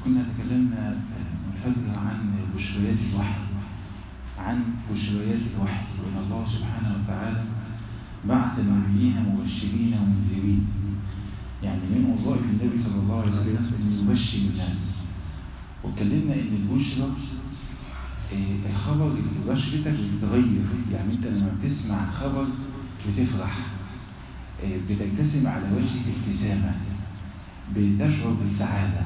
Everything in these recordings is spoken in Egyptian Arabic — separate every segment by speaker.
Speaker 1: كنا تكلمنا الفجر عن بشريات الوحي عن بشريات الوحي وان الله سبحانه وتعالى بعث نبيين مبشرين ومنذرين يعني من وظائف النبي صلى الله عليه وسلم ان يبشر الناس واتكلمنا ان البشرى الخبر اللي بشرتك بتتغير يعني انت لما بتسمع خبر بتفرح بتبتسم على وجهك ابتسامه بتشعر بالسعاده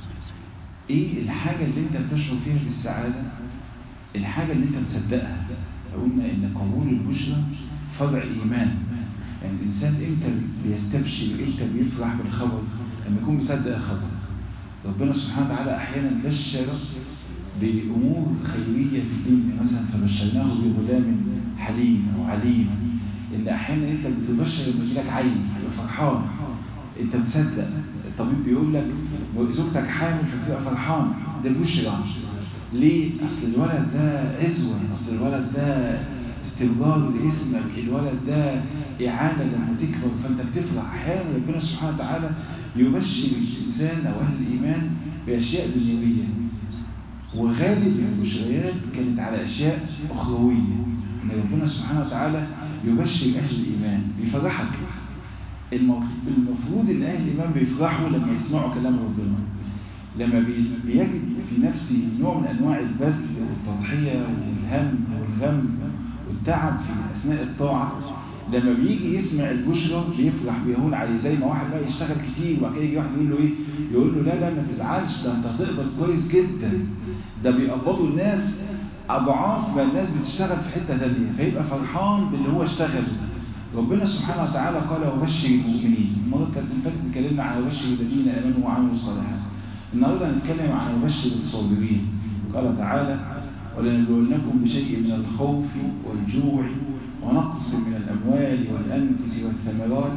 Speaker 1: ايه الحاجه اللي انت بتشعر فيها بالسعاده الحاجه اللي انت مصدقها قلنا ان قبول البشرى فرع ايمان يعني الانسان امتى بيستبشر امتى بيفرح بالخبر لما يكون مصدق الخبر ربنا سبحانه وتعالى احيانا بشر بامور خيريه في الدنيا مثلا فبشرناه بغلام حليم او عليم ان احيانا انت بتبشر لما يجيلك عين تبقى فرحان انت مصدق الطبيب بيقول لك زوجتك حامل فبتبقى فرحان ده البشرى ليه؟ اصل الولد ده عزوه اصل الولد ده استمرار لاسمك الولد ده إعانة لما تكبر فأنت بتفرح أحيانا ربنا سبحانه وتعالى يبشر الإنسان أو أهل الإيمان بأشياء دنيوية وغالب البشريات كانت على أشياء أخروية أن ربنا سبحانه وتعالى يبشر أهل الإيمان بيفرحك المفروض أن أهل الإيمان بيفرحوا لما يسمعوا كلام ربنا لما بيجد في نفسه نوع من أنواع البذل والتضحية والهم والغم والتعب في أثناء الطاعة لما بيجي يسمع البشرى بيفرح بيهون عليه زي ما واحد بقى يشتغل كتير وبعد كده يجي واحد يقول له ايه يقول له لا لا ما تزعلش ده انت هتقبض كويس جدا ده بيقبضوا الناس اضعاف ما الناس بتشتغل في حته ثانيه فيبقى فرحان باللي هو اشتغل ربنا سبحانه وتعالى قال وبشر المؤمنين المره اللي فاتت اتكلمنا عن وبشر الذين امنوا وعملوا الصالحات النهارده هنتكلم عن وبشر الصابرين قال تعالى ولنبلونكم بشيء من الخوف والجوع ونقص من الأموال والأنفس والثمرات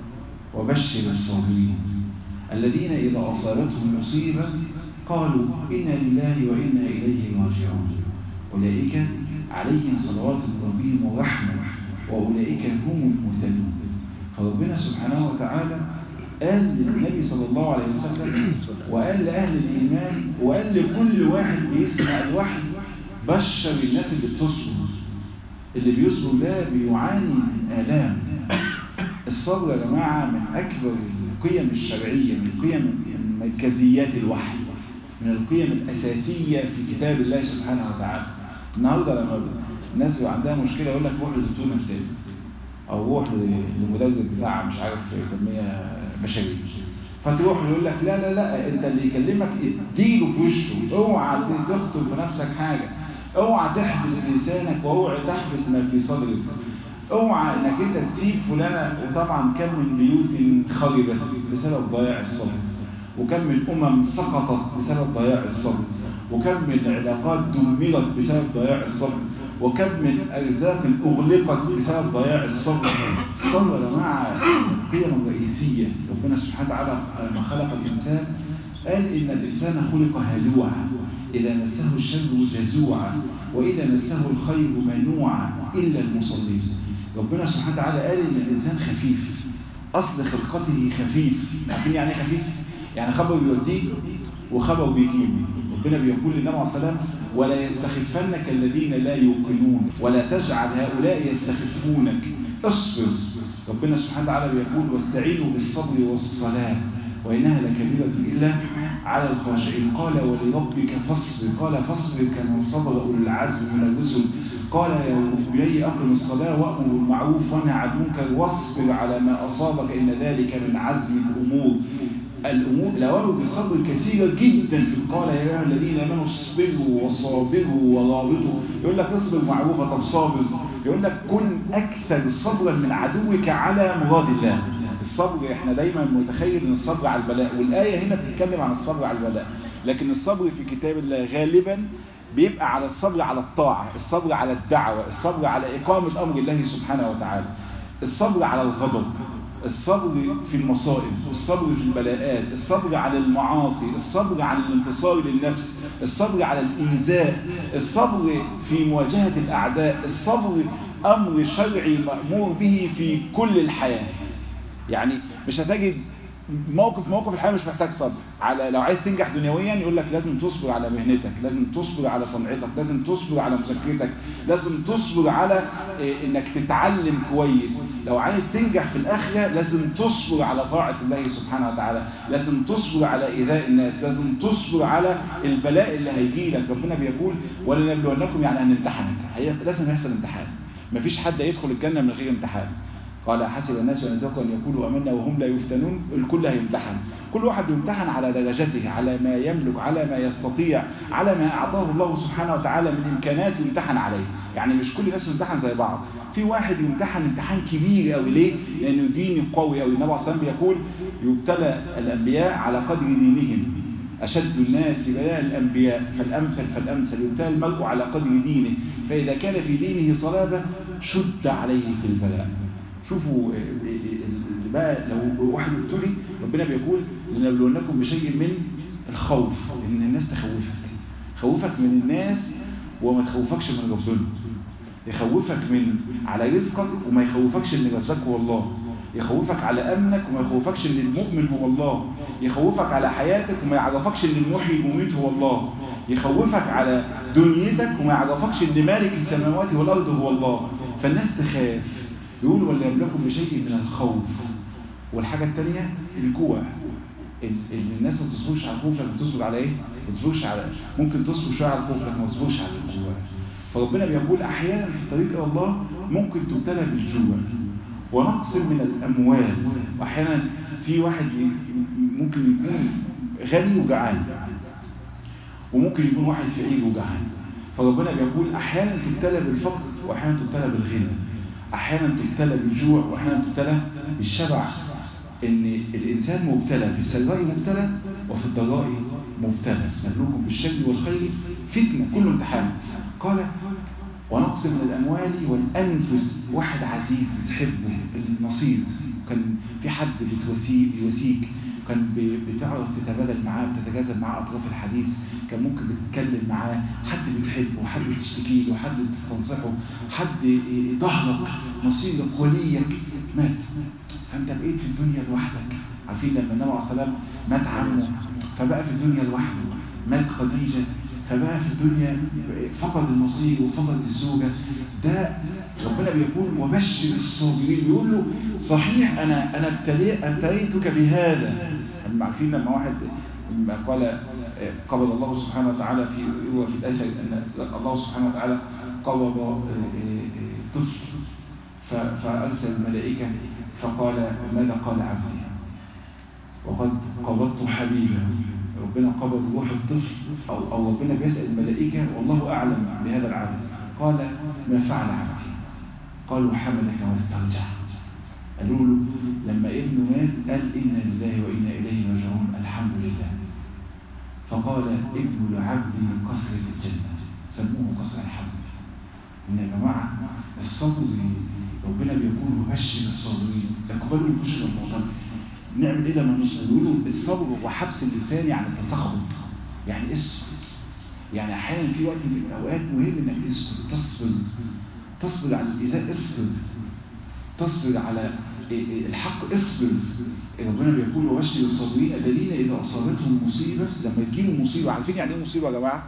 Speaker 1: وبشر الصابرين الذين إذا أصابتهم مصيبة قالوا إنا لله وإنا إليه راجعون أولئك عليهم صلوات ربهم ورحمة وأولئك هم المهتدون فربنا سبحانه وتعالى قال للنبي صلى الله عليه وسلم وقال لأهل الإيمان وقال لكل واحد بيسمع الوحي بشر الناس اللي بتصبر اللي بيصبر ده بيعاني من آلام الصبر يا جماعة من أكبر القيم الشرعية من قيم مركزيات الوحي من القيم الأساسية في كتاب الله سبحانه وتعالى النهاردة لما الناس بيبقى عندها مشكلة يقول لك روح لدكتور نفساني أو روح لمدرب بتاع مش عارف تنمية بشرية فتروح يقول لك لا لا لا انت اللي يكلمك اديله في وشه اوعى تخطب في نفسك حاجه اوعى تحبس لسانك واوعى تحبس ما في صدرك اوعى انك انت تسيب فلانه وطبعا كم من بيوت خربت بسبب ضياع الصبر وكم من امم سقطت بسبب ضياع الصبر وكم من علاقات دمرت بسبب ضياع الصبر وكم من ارزاق اغلقت بسبب ضياع الصبر الصبر يا جماعه قيم رئيسيه ربنا سبحانه وتعالى لما خلق الانسان قال ان الانسان خلق هلوعا إذا مسه الشر جزوعا وإذا مسه الخير منوعا إلا المصلين ربنا سبحانه وتعالى قال إن الإنسان خفيف أصل خلقته خفيف عارفين يعني خفيف؟ يعني خبر بيوديك وخبر بيجيب ربنا بيقول للنبي عليه الصلاة ولا يستخفنك الذين لا يوقنون ولا تجعل هؤلاء يستخفونك اصبر ربنا سبحانه وتعالى بيقول واستعينوا بالصبر والصلاة وإنها لكبيرة إلا على الخاشعين قال ولربك فاصبر قال فاصبر كما صبر أولو العزم من الرسل قال يا بني أقم الصلاة وأمر بالمعروف وانهى عن المنكر واصبر على ما أصابك إن ذلك من عزم الأمور الأمور الأوامر بالصبر كثيرة جدا في قال يا أيها الذين آمنوا اصبروا وصابروا ورابطوا يقول لك اصبر معروفة طب صابر يقول لك كن أكثر صبرا من عدوك على مراد الله الصبر احنا دايما متخيل ان الصبر على البلاء والآية هنا بتتكلم عن الصبر على البلاء لكن الصبر في كتاب الله غالبا بيبقى على الصبر على الطاعة الصبر على الدعوة الصبر على إقامة أمر الله سبحانه وتعالى الصبر على الغضب الصبر في المصائب الصبر في البلاءات الصبر على المعاصي الصبر على الانتصار للنفس الصبر على الإنزاء الصبر في مواجهة الأعداء الصبر أمر شرعي مأمور به في كل الحياة يعني مش هتجد موقف موقف الحياة مش محتاج صبر على لو عايز تنجح دنيويا يقول لك لازم تصبر على مهنتك لازم تصبر على صنعتك لازم تصبر على مذاكرتك لازم تصبر على إيه انك تتعلم كويس لو عايز تنجح في الآخرة لازم تصبر على طاعة الله سبحانه وتعالى لازم تصبر على إيذاء الناس لازم تصبر على البلاء اللي هيجي لك ربنا بيقول ولنبلونكم يعني أن نمتحنك هي لازم يحصل امتحان مفيش حد يدخل الجنة من غير امتحان قال حسب الناس أن يتركوا أن يقولوا أمنا وهم لا يفتنون الكل هيمتحن كل واحد يمتحن على درجته على ما يملك على ما يستطيع على ما أعطاه الله سبحانه وتعالى من إمكانات يمتحن عليه يعني مش كل الناس يمتحن زي بعض في واحد يمتحن امتحان كبير قوي ليه؟ لأنه دين قوي قوي النبي عليه الصلاة والسلام بيقول يبتلى الأنبياء على قدر دينهم أشد الناس بلاء الأنبياء فالأمثل فالأمثل يبتلى المرء على قدر دينه فإذا كان في دينه صلابة شد عليه في البلاء شوفوا بقى لو واحد ابتلي ربنا بيقول لنبلونكم بشيء من الخوف ان الناس تخوفك خوفك من الناس وما تخوفكش من ربنا يخوفك من على رزقك وما يخوفكش ان رزقك هو الله يخوفك على امنك وما يخوفكش ان المؤمن هو الله يخوفك على حياتك وما يعرفكش ان المحيي المميت هو الله يخوفك على دنيتك وما يعرفكش ان مالك السماوات والارض هو الله فالناس تخاف يقول ولا يملكم بشيء من الخوف والحاجة الثانية الجوع ان الناس ما تصبرش على الخوف لكن تصبر على ايه؟ ما تصبرش على ممكن تصبر شويه على الخوف لكن ما تصبرش على الجوع فربنا بيقول احيانا في طريق الله ممكن تبتلى بالجوع ونقص من الاموال واحيانا في واحد ممكن يكون غني وجعان وممكن يكون واحد فقير وجعان فربنا بيقول احيانا تبتلى بالفقر واحيانا تبتلى بالغنى احيانا تبتلى بالجوع واحيانا تبتلى بالشبع ان الانسان مبتلى في السراء مبتلى وفي الضراء مبتلى نبلوكم بالشر والخير فتنه كله امتحان قال ونقص من الاموال والانفس واحد عزيز بتحبه النصيب كان في حد بتواسيه بيواسيك كان بتعرف تتبادل معاه بتتجاذب معاه اطراف الحديث كان ممكن بتتكلم معاه حد بتحبه حد بتشتكي له حد بتستنصحه حد ظهرك نصيبك وليك مات فانت بقيت في الدنيا لوحدك عارفين لما النبي عليه الصلاه والسلام مات عمه فبقى في الدنيا لوحده مات خديجه فبقى في الدنيا فقد النصيب وفقد الزوجة ده ربنا بيقول وبشر الصابرين بيقول له صحيح أنا أنا ابتليتك بهذا أما عارفين لما واحد لما قال قبض الله سبحانه وتعالى في هو في الآية أن الله سبحانه وتعالى قبض طفل فأرسل الملائكة فقال ماذا قال عبدي وقد قبضت حبيبا ربنا قبض روح الطفل أو, أو ربنا بيسأل الملائكة والله أعلم بهذا العبد قال ما فعل عبدي قالوا حملك واسترجع قالوا له لما ابنه مات قال إنا لله وإنا إليه راجعون الحمد لله فقال ابن العبد من قصر في الجنة سموه قصر الحزن إن يا جماعة الصبر ربنا بيقول بشر الصابرين اقبلوا البشر المعطل نعمل ايه لما نصبر يقولوا الصبر وحبس اللسان يعني التسخط يعني اسكت يعني احيانا في وقت من الاوقات مهم انك تسكت تصبر تصبر على الايذاء اصبر تصبر على الحق اصبر ربنا بيقول وبشر الصابرين الذين اذا اصابتهم مصيبه لما تجيهم مصيبه عارفين يعني ايه مصيبه يا جماعه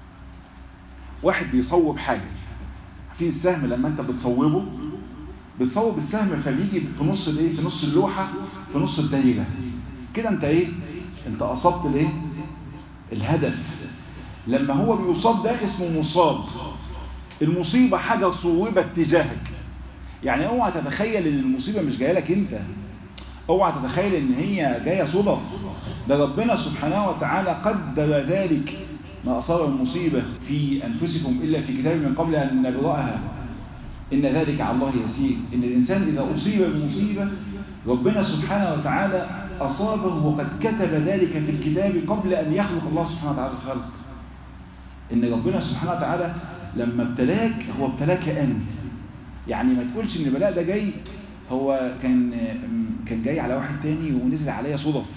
Speaker 1: واحد بيصوب حاجه عارفين السهم لما انت بتصوبه بتصوب السهم فبيجي في نص الايه في نص اللوحه في نص الدايره كده انت ايه انت اصبت الايه الهدف لما هو بيصاب ده اسمه مصاب المصيبه حاجه صوبت تجاهك يعني اوعى تتخيل ان المصيبه مش جايه لك انت اوعى تتخيل ان هي جايه صدف ده ربنا سبحانه وتعالى قدر ذلك ما اصاب المصيبه في انفسكم الا في كتاب من قبل ان نبراها إن ذلك على الله يسير إن الإنسان إذا أصيب بمصيبة ربنا سبحانه وتعالى أصابه وقد كتب ذلك في الكتاب قبل أن يخلق الله سبحانه وتعالى الخلق إن ربنا سبحانه وتعالى لما ابتلاك هو ابتلاك أنت يعني ما تقولش إن البلاء ده جاي هو كان كان جاي على واحد تاني ونزل عليا صدف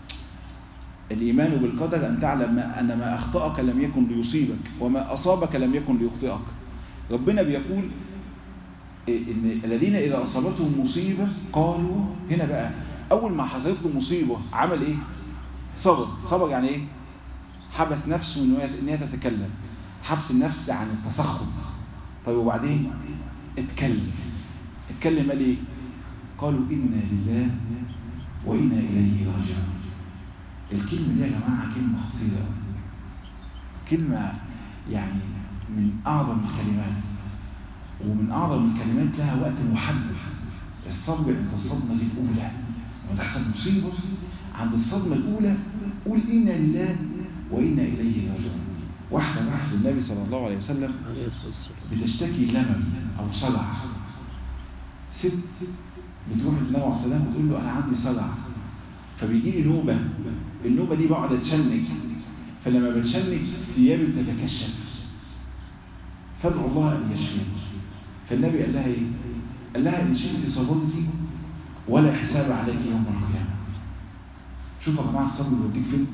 Speaker 1: الإيمان بالقدر أن تعلم أن ما أخطأك لم يكن ليصيبك وما أصابك لم يكن ليخطئك ربنا بيقول إن الذين إذا أصابتهم مصيبة قالوا هنا بقى اول ما حصلت له مصيبه عمل ايه صبر صبر يعني ايه حبس نفسه ان هي تتكلم حبس النفس عن التسخط طيب وبعدين اتكلم اتكلم قال ايه قالوا انا لله وانا اليه راجعون الكلمه دي يا جماعه كلمه خطيره كلمه يعني من اعظم الكلمات ومن اعظم الكلمات لها وقت محدد الصبر عند الصدمه الاولى لما تحصل مصيبه عند الصدمه الاولى قول انا لله وانا اليه راجعون واحده راحت للنبي صلى الله عليه وسلم بتشتكي لمم او صلع ست بتروح للنبي عليه السلام وتقول له انا عندي صلع فبيجي لي نوبه النوبه دي بقعد اتشنج فلما بتشنج ثيابي بتتكشف فادعو الله ان يشفيني فالنبي قال لها ايه قال لها ان شئت صبرتي ولا حساب عليك يوم القيامه شوفوا يا جماعه الصبر بيوديك فين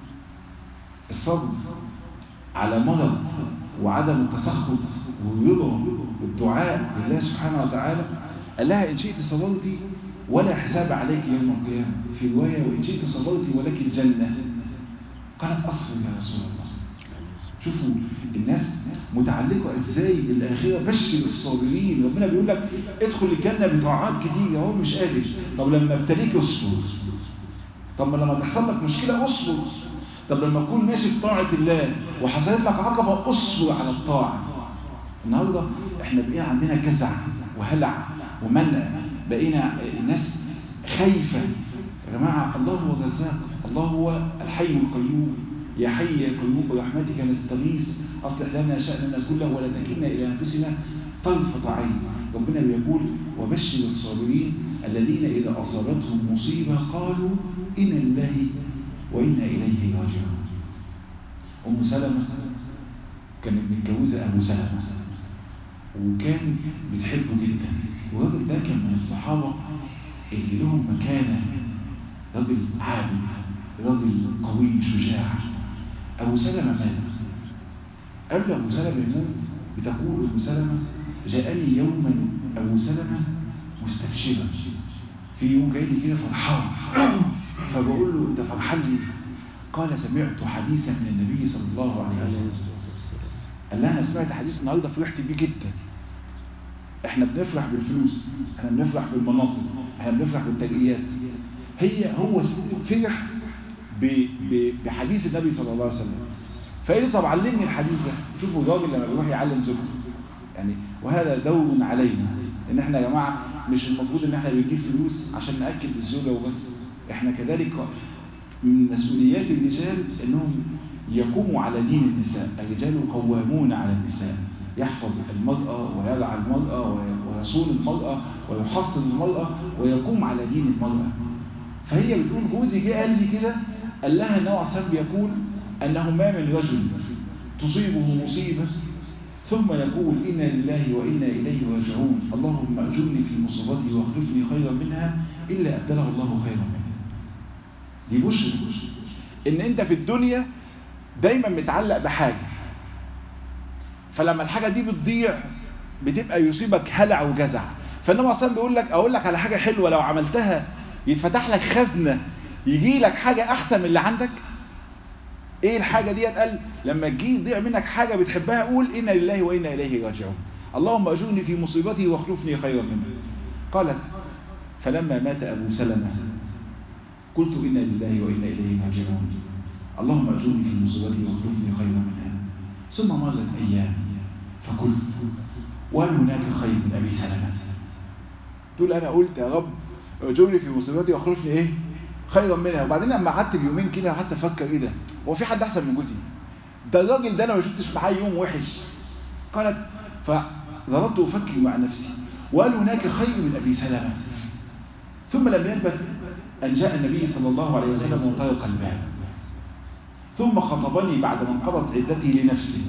Speaker 1: الصبر على مرض وعدم التسخط والرضا والدعاء لله سبحانه وتعالى قال لها إن شئت صبرتي ولا حساب عليك يوم القيامة في رواية وإن شئت صبرتي ولك الجنة قالت أصبر يا رسول الله شوفوا الناس متعلقة ازاي بالآخرة بشر الصابرين ربنا بيقول لك ادخل الجنة بطاعات كتير هو مش قادر طب لما ابتليك اصبر طب لما تحصل لك مشكلة اصبر طب لما تكون ماشي في طاعة الله وحصلت لك عقبة اصبر على الطاعة النهاردة احنا بقينا عندنا جزع وهلع ومنع بقينا الناس خايفة يا جماعة الله هو الرزاق الله هو الحي القيوم يا حي يا قيوم برحمتك نستغيث اصلح لنا شأننا كله ولا تكلنا الى انفسنا طرفة عين ربنا بيقول وبشر الصابرين الذين اذا اصابتهم مصيبة قالوا انا لله وانا اليه راجعون ام سلمة كانت متجوزة ابو سلمة وكان بتحبه جدا والراجل ده كان من الصحابة اللي لهم مكانة راجل عابد راجل قوي شجاع أبو سلمة مات قبل أبو سلمة يموت بتقول أبو سلمة جاءني يوما أبو سلمة مستبشرا في يوم جاي لي كده فرحان فبقول له أنت فرحان ليه؟ قال سمعت حديثا من النبي صلى الله عليه وسلم قال لها أنا سمعت حديث النهارده فرحت بيه جدا احنا بنفرح بالفلوس احنا بنفرح بالمناصب احنا بنفرح بالترقيات هي هو فرح بحديث النبي صلى الله عليه وسلم فقال طب علمني الحديث ده شوفوا الراجل لما بيروح يعلم زوجته يعني وهذا دور علينا ان احنا يا جماعه مش المفروض ان احنا بنجيب فلوس عشان ناكل الزوجه وبس احنا كذلك من مسؤوليات الرجال انهم يقوموا على دين النساء الرجال قوامون على النساء يحفظ المرأة ويرعى المرأة ويصون المرأة ويحصن المرأة ويقوم على دين المرأة فهي بتقول جوزي جه قال لي كده قال لها النبي عليه الصلاه بيقول انه ما من رجل تصيبه مصيبه ثم يقول انا لله وانا اليه راجعون اللهم اجرني في مصيبتي واخلفني خيرا منها الا ابدله الله خيرا منها دي بشرى ان انت في الدنيا دايما متعلق بحاجه فلما الحاجه دي بتضيع بتبقى يصيبك هلع وجزع فالنبي اصلا بيقول لك اقول لك على حاجه حلوه لو عملتها يتفتح لك خزنه يجي لك حاجة أحسن من اللي عندك إيه الحاجة دي قال لما تجي يضيع منك حاجة بتحبها قول إنا لله وإنا إليه راجعون اللهم أجرني في مصيبتي واخلفني خيرا منها قالت فلما مات أبو سلمة قلت إنا لله وإنا إليه راجعون اللهم أجرني في مصيبتي واخلفني خيرا منها ثم مرت أيام فقلت وهل هناك خير من أبي سلمة تقول أنا قلت يا رب أجرني في مصيبتي واخلفني إيه خيرا منها وبعدين لما قعدت بيومين كده قعدت افكر ايه ده هو في حد احسن من جوزي ده الراجل ده انا ما شفتش معاه يوم وحش قالت فظللت افكر مع نفسي وقال هناك خير من ابي سلمة ثم لم يلبث ان جاء النبي صلى الله عليه وسلم وطرق الباب ثم خطبني بعد ما انقضت عدتي لنفسي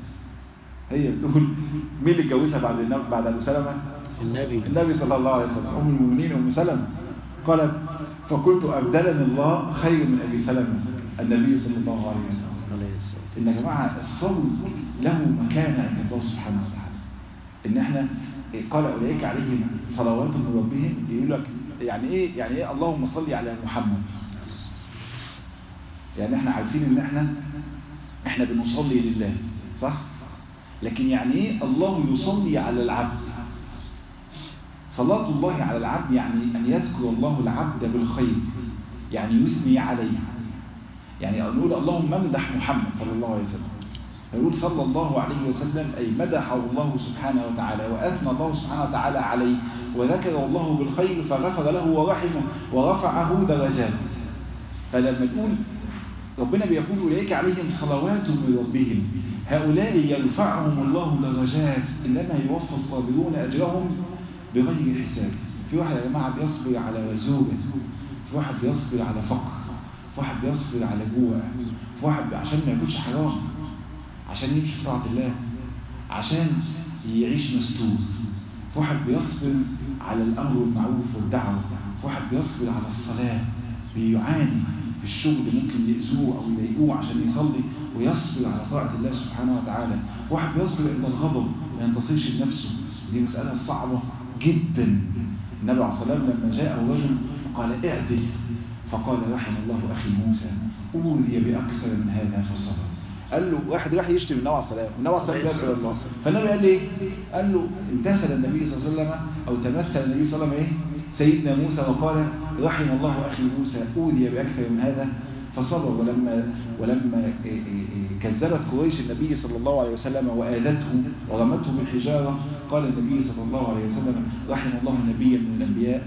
Speaker 1: هي بتقول مين اللي اتجوزها بعد النبي بعد ابو سلمة
Speaker 2: النبي
Speaker 1: النبي صلى الله عليه وسلم ام المؤمنين ام سلمة قالت فقلت أبدلني الله خير من أبي سلمة النبي صلى الله عليه وسلم إن يا جماعة الصبر له مكانة عند الله سبحانه وتعالى إن إحنا قال أولئك عليهم صلوات من ربهم يقول لك يعني ايه يعني ايه اللهم صل على محمد يعني احنا عارفين ان احنا احنا بنصلي لله صح لكن يعني ايه الله يصلي على العبد صلاة الله على العبد يعني ان يذكر الله العبد بالخير يعني يثني عليه يعني نقول اللهم امدح محمد صلى الله عليه وسلم يقول صلى الله عليه وسلم أي مدحه الله سبحانه وتعالى وأثنى الله سبحانه وتعالى عليه وذكر الله بالخير فغفر له ورحمه ورفعه درجات فلما نقول ربنا بيقول أولئك عليهم صلوات من ربهم هؤلاء يرفعهم الله درجات إنما يوفى الصابرون أجرهم بغير حساب في واحد يا جماعة بيصبر على زوجة في واحد بيصبر على فقر في واحد بيصبر على جوع في واحد عشان ما ياكلش حرام عشان يمشي في طاعة الله عشان يعيش مستور في واحد بيصبر على الأمر بالمعروف والدعوة في واحد بيصبر على الصلاة بيعاني في الشغل ممكن يأذوه أو يضايقوه عشان يصلي ويصبر على طاعة الله سبحانه وتعالى في واحد بيصبر عند الغضب ما ينتصرش لنفسه دي مسألة صعبة جدا النبي عليه الصلاة والسلام لما جاءه رجل قال اعدل فقال رحم الله أخي موسى أوذي بأكثر من هذا فصبر قال له واحد راح يشتم النبي عليه الصلاه والنبي عليه الصلاه والسلام الله فالنبي قال له ايه قال له امتثل النبي صلى الله عليه وسلم او تمثل النبي صلى الله عليه وسلم ايه سيدنا موسى وقال رحم الله اخي موسى اوذي باكثر من هذا فصبر ولما ولما كذبت قريش النبي صلى الله عليه وسلم واذته ورمته بالحجاره قال النبي صلى الله عليه وسلم رحم الله نبيا من الانبياء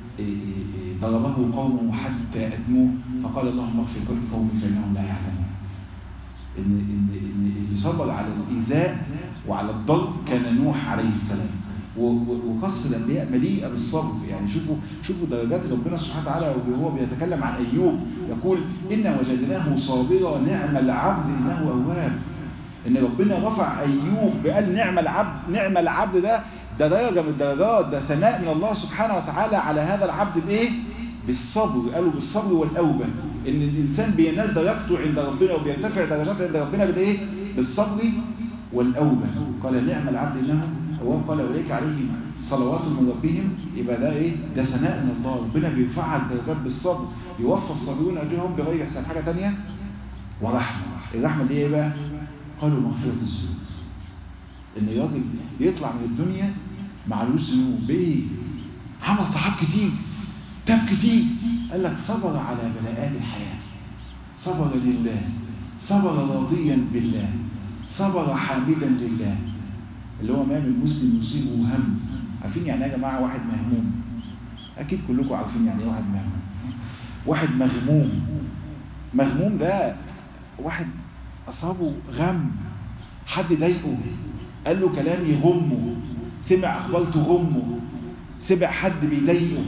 Speaker 1: ضربه قومه حتى ادموه فقال اللهم اغفر كل قوم فانهم لا يعلمون إن, إن, إن اللي صبر على الإيذاء وعلى الضرب كان نوح عليه السلام وقصة الأنبياء مليئة بالصبر يعني شوفوا شوفوا درجات ربنا سبحانه وتعالى وهو بيتكلم عن أيوب يقول إن وجدناه صابرا نعم العبد إنه أواب إن ربنا رفع أيوب بقال نعم العبد نعم العبد ده ده درجة من الدرجات ده ثناء من الله سبحانه وتعالى على هذا العبد بإيه؟ بالصبر قالوا بالصبر والأوبة ان الانسان بينال درجته عند ربنا وبيرتفع درجاته عند ربنا بالايه بالصبر والاوبه قال نعم العبد انه هو قال اولئك عليهم صلوات من ربهم يبقى ده ايه ده ثناء من الله ربنا بيرفعك درجات بالصبر يوفى الصابرون اجرهم بغير حساب حاجه ثانيه ورحمه الرحمه دي ايه بقى قالوا مغفره الذنوب ان الراجل يطلع من الدنيا معلوش ذنوب بايه عمل صحاب كتير تاب كتير قال لك صبر على بلاءات الحياة صبر لله صبر راضيا بالله صبر حامدا لله اللي هو ما من مسلم يصيبه هم عارفين يعني يا جماعة واحد مهموم أكيد كلكم عارفين يعني ايه واحد مهموم واحد مغموم مغموم ده واحد أصابه غم حد ضايقه قال له كلام يغمه سمع أخبار تغمه سمع حد بيضايقه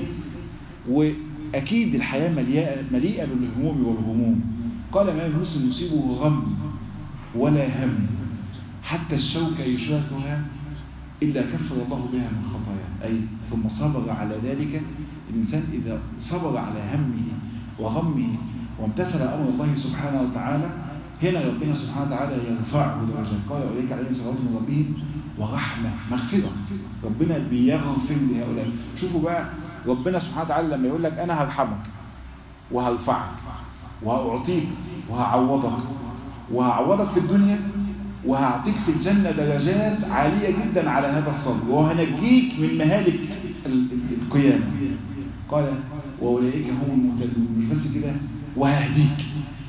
Speaker 1: وأكيد الحياة مليئة, مليئة بالهموم والغموم قال ما من مسلم يصيبه غم ولا هم حتى الشوكة يشاكها إلا كفر الله بها من خطايا أي ثم صبر على ذلك الإنسان إذا صبر على همه وغمه وامتثل أمر الله سبحانه وتعالى هنا ربنا سبحانه وتعالى يرفعه درجات قال أولئك عليهم صلوات من ربهم ورحمة مغفرة ربنا بيغفر لهؤلاء شوفوا بقى ربنا سبحانه وتعالى لما يقول لك أنا هرحمك وهرفعك وهأعطيك وهعوضك وهعوضك في الدنيا وهعطيك في الجنة درجات عالية جدا على هذا الصبر وهنجيك من مهالك القيامة قال وأولئك هم المهتدون مش بس كده وههديك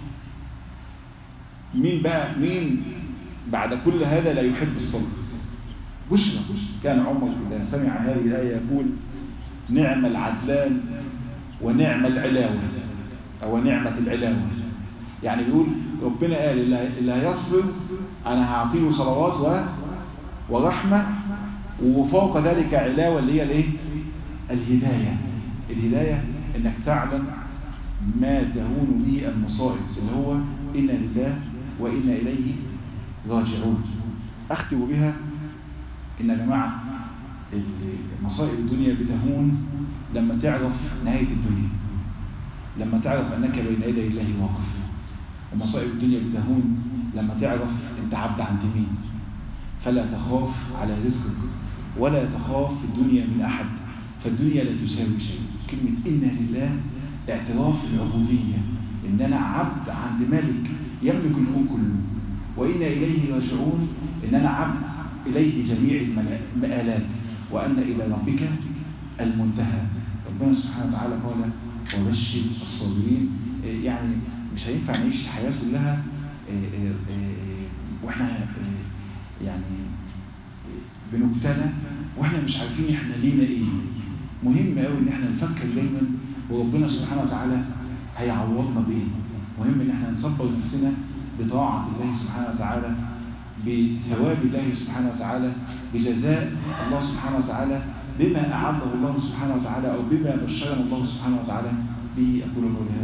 Speaker 1: مين بقى مين بعد كل هذا لا يحب الصبر بشرى كان عمر إذا سمع هذه الآية يقول نعم العدلان ونعم العلاوة أو نعمة العلاوة يعني بيقول ربنا قال اللي هيصبر أنا هعطيه صلوات و... ورحمة وفوق ذلك علاوة اللي هي الايه الهداية الهداية انك تعلم ما تهون به المصائب اللي هو إنا لله وإنا إليه راجعون أختم بها إن يا جماعة مصائب الدنيا بتهون لما تعرف نهاية الدنيا لما تعرف أنك بين يدي الله واقف ومصائب الدنيا بتهون لما تعرف أنت عبد عند مين فلا تخاف على رزقك ولا تخاف في الدنيا من أحد فالدنيا لا تساوي شيء كلمة إنا لله اعتراف العبودية إن أنا عبد عند ملك يملك الكون كله وإنا إليه راجعون إن أنا عبد إليه جميع المآلات وأن إلى ربك المنتهى ربنا سبحانه وتعالى قال وبشر الصابرين يعني مش هينفع نعيش الحياة كلها واحنا يعني بنبتلى واحنا مش عارفين احنا لينا ايه مهم قوي ان احنا نفكر دايما وربنا سبحانه وتعالى هيعوضنا بايه مهم ان احنا نصبر نفسنا بطاعة الله سبحانه وتعالى بثواب الله سبحانه وتعالى بجزاء الله سبحانه وتعالى بما أعده الله سبحانه وتعالى أو بما بشرنا الله سبحانه وتعالى به أقول قولي هذا